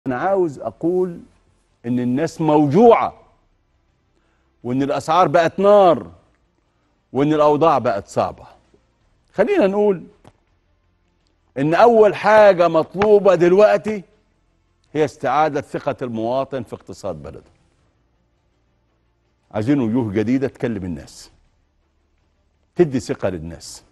انا عاوز اقول ان الناس موجوعه وان الاسعار بقت نار وان الاوضاع بقت صعبه خلينا نقول ان اول حاجه مطلوبه دلوقتي هي استعاده ثقه المواطن في اقتصاد بلده عايزين وجوه جديده تكلم الناس تدي ثقه للناس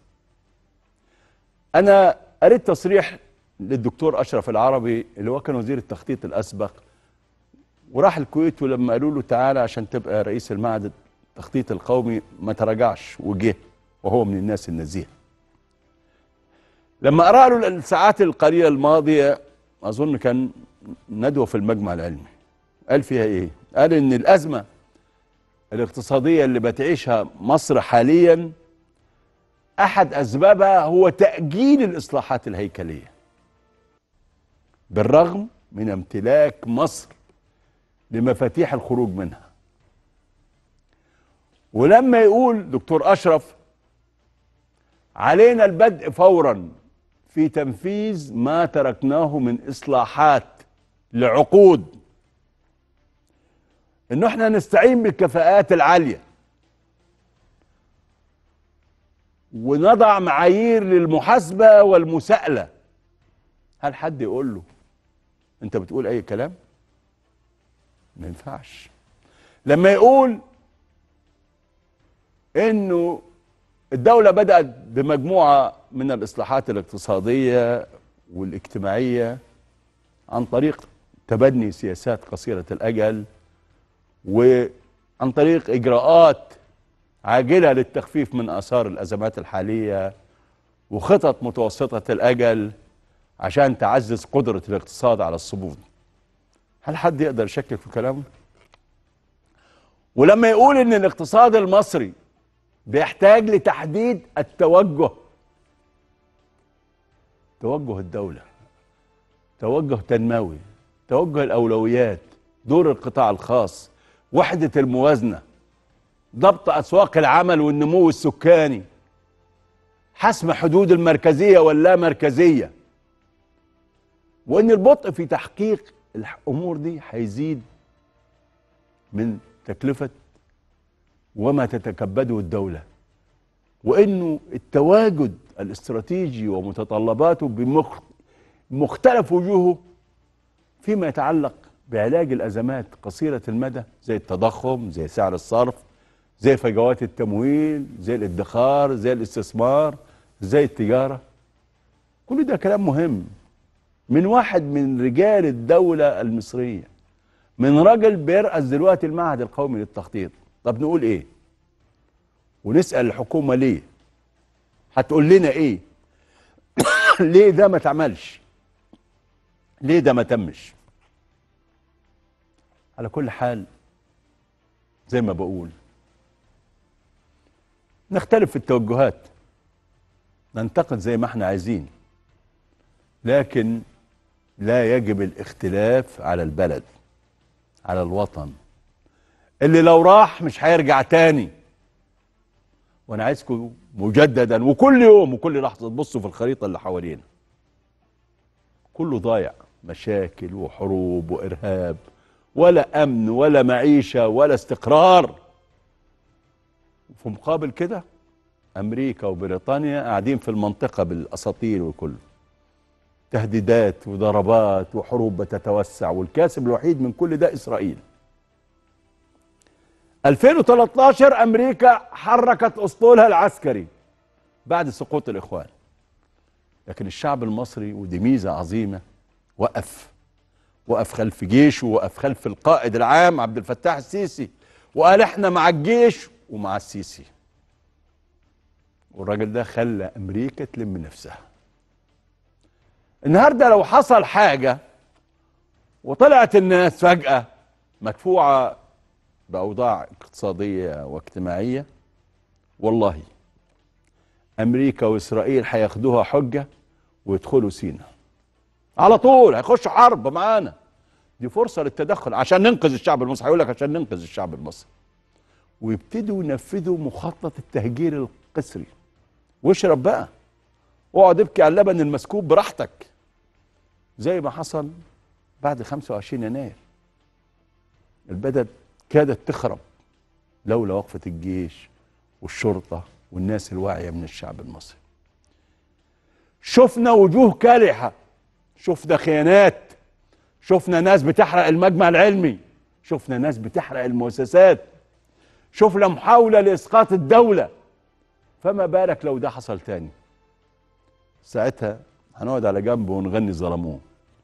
انا قريت تصريح للدكتور اشرف العربي اللي هو كان وزير التخطيط الاسبق وراح الكويت ولما قالوا له تعالى عشان تبقى رئيس المعهد التخطيط القومي ما تراجعش وجه وهو من الناس النزيهه لما قرأ له الساعات القليله الماضيه اظن كان ندوه في المجمع العلمي قال فيها ايه قال ان الازمه الاقتصاديه اللي بتعيشها مصر حاليا احد اسبابها هو تاجيل الاصلاحات الهيكليه بالرغم من امتلاك مصر لمفاتيح الخروج منها ولما يقول دكتور اشرف علينا البدء فورا في تنفيذ ما تركناه من اصلاحات لعقود انه احنا نستعين بالكفاءات العاليه ونضع معايير للمحاسبه والمساءله هل حد يقول له انت بتقول اي كلام ما ينفعش لما يقول انه الدولة بدأت بمجموعة من الإصلاحات الاقتصادية والاجتماعية عن طريق تبني سياسات قصيرة الأجل وعن طريق إجراءات عاجلة للتخفيف من آثار الأزمات الحالية وخطط متوسطة الأجل عشان تعزز قدرة الاقتصاد على الصمود هل حد يقدر يشكك في كلامه؟ ولما يقول ان الاقتصاد المصري بيحتاج لتحديد التوجه توجه الدولة توجه تنموي توجه الأولويات دور القطاع الخاص وحدة الموازنة ضبط أسواق العمل والنمو السكاني حسم حدود المركزية واللا مركزية وإن البطء في تحقيق الأمور دي هيزيد من تكلفة وما تتكبده الدولة وانه التواجد الاستراتيجي ومتطلباته بمختلف وجوهه فيما يتعلق بعلاج الازمات قصيره المدى زي التضخم زي سعر الصرف زي فجوات التمويل زي الادخار زي الاستثمار زي التجاره كل ده كلام مهم من واحد من رجال الدوله المصريه من راجل بيرأس دلوقتي المعهد القومي للتخطيط طب نقول ايه ونسأل الحكومة ليه هتقول لنا ايه ليه ده ما تعملش ليه ده ما تمش على كل حال زي ما بقول نختلف في التوجهات ننتقد زي ما احنا عايزين لكن لا يجب الاختلاف على البلد على الوطن اللي لو راح مش هيرجع تاني وانا عايزكم مجددا وكل يوم وكل لحظه تبصوا في الخريطه اللي حوالينا كله ضايع مشاكل وحروب وارهاب ولا امن ولا معيشه ولا استقرار في مقابل كده امريكا وبريطانيا قاعدين في المنطقه بالاساطير وكله تهديدات وضربات وحروب بتتوسع والكاسب الوحيد من كل ده اسرائيل 2013 امريكا حركت اسطولها العسكري بعد سقوط الاخوان لكن الشعب المصري ودي ميزه عظيمه وقف وقف خلف جيشه وقف خلف القائد العام عبد الفتاح السيسي وقال احنا مع الجيش ومع السيسي والراجل ده خلى امريكا تلم نفسها النهارده لو حصل حاجه وطلعت الناس فجاه مدفوعه باوضاع اقتصاديه واجتماعيه والله امريكا واسرائيل هياخدوها حجه ويدخلوا سينا على طول هيخشوا حرب معانا دي فرصه للتدخل عشان ننقذ الشعب المصري هيقول لك عشان ننقذ الشعب المصري ويبتدوا ينفذوا مخطط التهجير القسري واشرب بقى واقعد ابكي على اللبن المسكوب براحتك زي ما حصل بعد 25 يناير البلد كادت تخرب لولا وقفة الجيش والشرطة والناس الواعية من الشعب المصري شفنا وجوه كالحة شفنا خيانات شفنا ناس بتحرق المجمع العلمي شفنا ناس بتحرق المؤسسات شفنا محاولة لإسقاط الدولة فما بالك لو ده حصل تاني ساعتها هنقعد على جنب ونغني ظلموه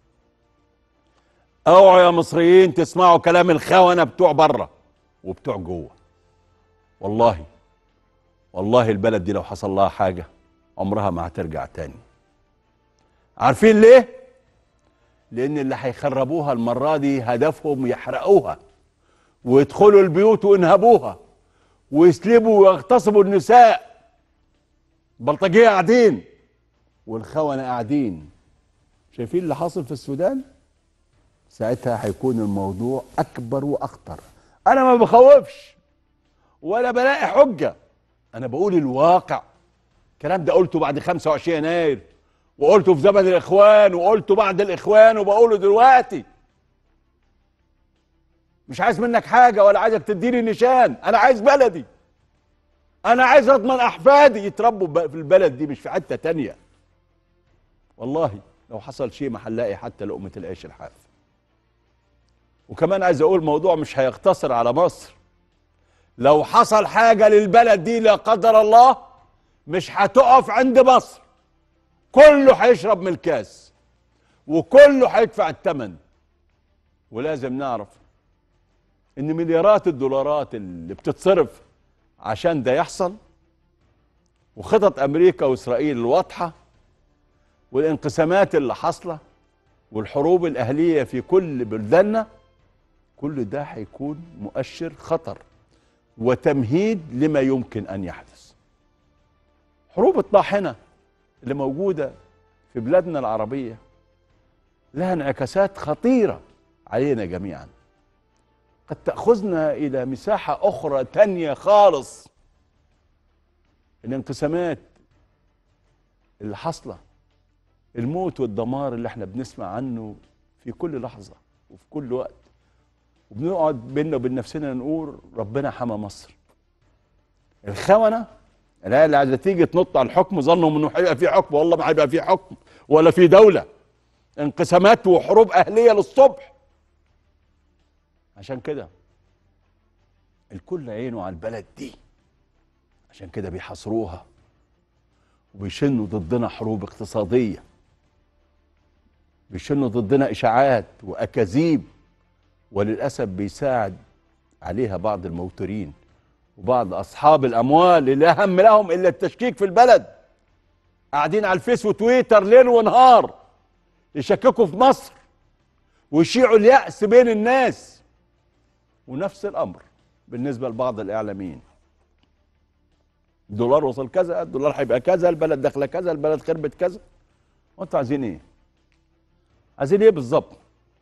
اوعوا يا مصريين تسمعوا كلام الخونة بتوع بره وبتوع جوه والله والله البلد دي لو حصل لها حاجة عمرها ما هترجع تاني عارفين ليه؟ لأن اللي هيخربوها المرة دي هدفهم يحرقوها ويدخلوا البيوت وينهبوها ويسلبوا ويغتصبوا النساء البلطجية قاعدين والخونة قاعدين شايفين اللي حاصل في السودان؟ ساعتها هيكون الموضوع أكبر وأخطر أنا ما بخوفش ولا بلاقي حجة أنا بقول الواقع الكلام ده قلته بعد 25 يناير وقلته في زمن الإخوان وقلته بعد الإخوان وبقوله دلوقتي مش عايز منك حاجة ولا عايزك تديني نشان أنا عايز بلدي أنا عايز أضمن أحفادي يتربوا في البلد دي مش في حتة تانية والله لو حصل شيء ما هنلاقي حتى لقمة العيش الحاف وكمان عايز أقول موضوع مش هيقتصر على مصر لو حصل حاجة للبلد دي لا قدر الله مش هتقف عند مصر كله هيشرب من الكاس وكله هيدفع الثمن ولازم نعرف ان مليارات الدولارات اللي بتتصرف عشان ده يحصل وخطط امريكا واسرائيل الواضحه والانقسامات اللي حاصله والحروب الاهليه في كل بلداننا كل ده هيكون مؤشر خطر وتمهيد لما يمكن ان يحدث حروب الطاحنه اللي موجوده في بلادنا العربيه لها انعكاسات خطيره علينا جميعا قد تاخذنا الى مساحه اخرى تانيه خالص الانقسامات اللي حاصله الموت والدمار اللي احنا بنسمع عنه في كل لحظه وفي كل وقت وبنقعد بينا وبين نفسنا نقول ربنا حمى مصر الخونه العيال اللي عايزه تيجي تنط على الحكم ظنوا انه هيبقى في حكم والله ما هيبقى في حكم ولا في دوله انقسامات وحروب اهليه للصبح عشان كده الكل عينه على البلد دي عشان كده بيحاصروها وبيشنوا ضدنا حروب اقتصاديه بيشنوا ضدنا اشاعات واكاذيب وللاسف بيساعد عليها بعض الموتورين وبعض اصحاب الاموال اللي اهم لهم الا التشكيك في البلد قاعدين على الفيس وتويتر ليل ونهار يشككوا في مصر ويشيعوا اليأس بين الناس ونفس الامر بالنسبه لبعض الاعلاميين الدولار وصل كذا الدولار هيبقى كذا البلد داخله كذا البلد خربت كذا وانتوا عايزين ايه عايزين ايه بالظبط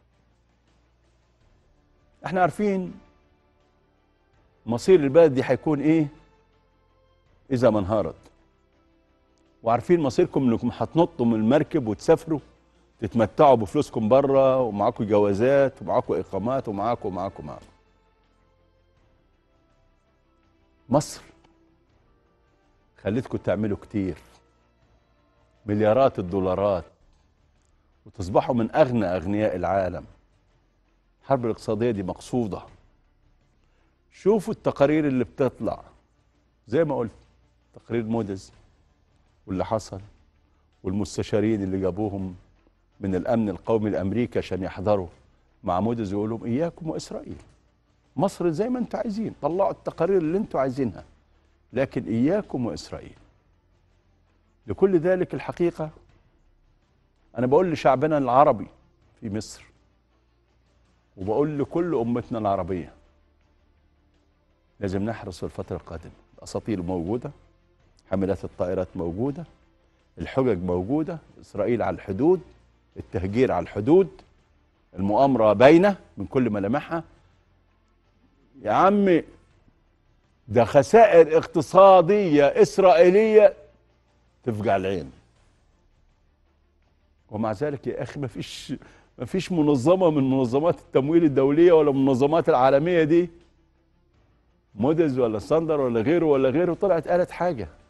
احنا عارفين مصير البلد دي هيكون ايه اذا ما انهارت وعارفين مصيركم انكم هتنطوا من المركب وتسافروا تتمتعوا بفلوسكم بره ومعاكم جوازات ومعاكم اقامات ومعاكم ومعاكم ومعاكم مصر خلتكم تعملوا كتير مليارات الدولارات وتصبحوا من اغنى اغنياء العالم الحرب الاقتصاديه دي مقصوده شوفوا التقارير اللي بتطلع زي ما قلت تقرير مودز واللي حصل والمستشارين اللي جابوهم من الامن القومي الامريكي عشان يحضروا مع مودز يقول لهم اياكم واسرائيل مصر زي ما انتم عايزين طلعوا التقارير اللي انتم عايزينها لكن اياكم واسرائيل لكل ذلك الحقيقه انا بقول لشعبنا العربي في مصر وبقول لكل امتنا العربيه لازم نحرص في الفتره القادمه الاساطير موجوده حملات الطائرات موجوده الحجج موجوده اسرائيل على الحدود التهجير على الحدود المؤامره باينه من كل ملامحها يا عمي ده خسائر اقتصاديه اسرائيليه تفجع العين ومع ذلك يا اخي ما فيش مفيش منظمه من منظمات التمويل الدوليه ولا المنظمات العالميه دي موديز ولا ساندر ولا غيره ولا غيره طلعت قالت حاجه